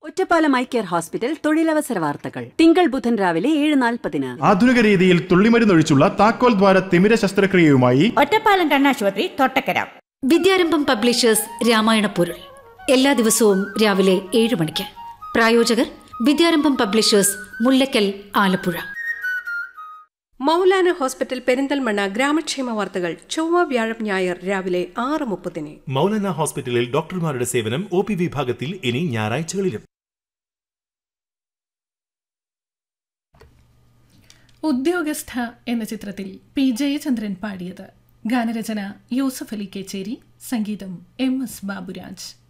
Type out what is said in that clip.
Ottapalam eye care hospital തൊഴിലവസര വാർത്തകൾ തിങ്കൾ ബുധൻ രാവിലെ ഏഴ് നാൽപ്പതിന് ആധുനിക രീതിയിൽ തുള്ളിമരുന്നൊഴിച്ചുള്ള താക്കോൽ ദ്വാര തിമിര ശസ്ത്രക്രിയയുമായി ഒറ്റപ്പാലം കണ്ണാശുപത്രി തൊട്ടക്കര വിദ്യാരംഭം പബ്ലിഷേഴ്സ് രാമായണ പൊരുൾ എല്ലാ ദിവസവും രാവിലെ ഏഴ് മണിക്ക് പ്രായോജകർ വിദ്യാരംഭം പബ്ലിഷേഴ്സ് മുല്ലക്കൽ ആലപ്പുഴ മൗലാന ഹോസ്പിറ്റൽ പെരിന്തൽമണ്ണ ഗ്രാമക്ഷേമ വാർത്തകൾ ചൊവ്വ വ്യാഴം ഞായർ രാവിലെ ആറ് മുപ്പതിന് മൗലാന ഹോസ്പിറ്റലിൽ ഡോക്ടർമാരുടെ സേവനം ഒ പി വിഭാഗത്തിൽ ഇനി ഞായറാഴ്ചകളിലും ഉദ്യോഗസ്ഥ എന്ന ചിത്രത്തിൽ പി ജയചന്ദ്രൻ പാടിയത് ഗാനരചന യൂസഫ് അലി കേച്ചേരി സംഗീതം എം എസ് ബാബുരാജ്